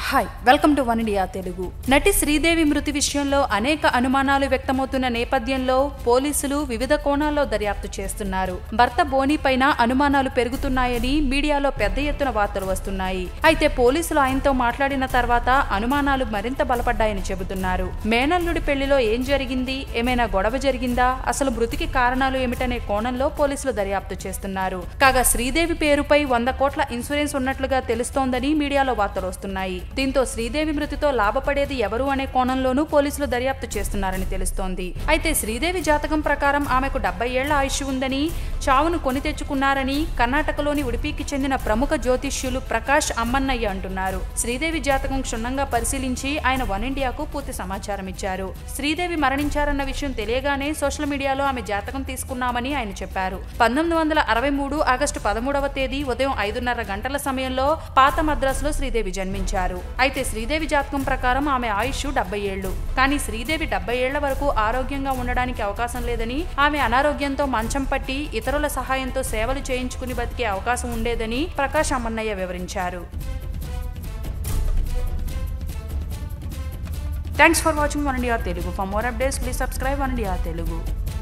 hi welcome to One India Telugu నటి శ్రీదేవి మృతి విషయంలో అనేక అనుమానాలు వ్యక్తమవుతున్న నేపథ్యంలో పోలీసులు వివిధ కోణాల్లో దర్యాప్తు చేస్తున్నారు భర్త బోని పైన అనుమానాలు పెరుగుతున్నాయని మీడియాలో పెద్ద ఎత్తున వార్తలు వస్తున్నాయి అయితే పోలీసులు ఆయనతో మాట్లాడిన తర్వాత అనుమానాలు మరింత బలపడ్డాయని చెబుతున్నారు మేనల్లుడి పెళ్లిలో ఏం జరిగింది ఏమైనా గొడవ జరిగిందా అసలు మృతికి కారణాలు ఏమిటనే కోణంలో పోలీసులు దర్యాప్తు చేస్తున్నారు కాగా శ్రీదేవి పేరుపై వంద కోట్ల ఇన్సూరెన్స్ ఉన్నట్లుగా తెలుస్తోందని మీడియాలో వార్తలు వస్తున్నాయి దీంతో శ్రీదేవి మృతితో లాభపడేది ఎవరు అనే కోణంలోనూ పోలీసులు దర్యాప్తు చేస్తున్నారని తెలుస్తోంది అయితే శ్రీదేవి జాతకం ప్రకారం ఆమెకు డెబ్బై ఏళ్ల ఆయుష్ ఉందని చావును కొని తెచ్చుకున్నారని కర్ణాటకలోని ఉడిపికి చెందిన ప్రముఖ జ్యోతిష్యులు ప్రకాష్ అమ్మన్నయ్య అంటున్నారు శ్రీదేవి జాతకం క్షుణ్ణంగా పరిశీలించి ఆయన వన్ ఇండియాకు పూర్తి సమాచారం ఇచ్చారు శ్రీదేవి మరణించారన్న విషయం తెలియగానే సోషల్ మీడియాలో ఆమె జాతకం తీసుకున్నామని ఆయన చెప్పారు పంతొమ్మిది వందల అరవై మూడు ఆగస్టు పదమూడవ తేదీ ఉదయం ఐదున్నర గంటల సమయంలో పాత మద్రాసులో శ్రీదేవి జన్మించారు అయితే శ్రీదేవి జాతకం ప్రకారం ఆమె ఆయుష్ డెబ్బై ఏళ్లు కానీ శ్రీదేవి డెబ్బై ఏళ్ల వరకు ఆరోగ్యంగా ఉండడానికి అవకాశం లేదని ఆమె అనారోగ్యంతో మంచం పట్టి ఇతరుల సహాయంతో సేవలు చేయించుకుని బతికే అవకాశం ఉండేదని ప్రకాష్ అమ్మన్నయ్య వివరించారు thanks for watching One India Telugu for more updates please subscribe One India Telugu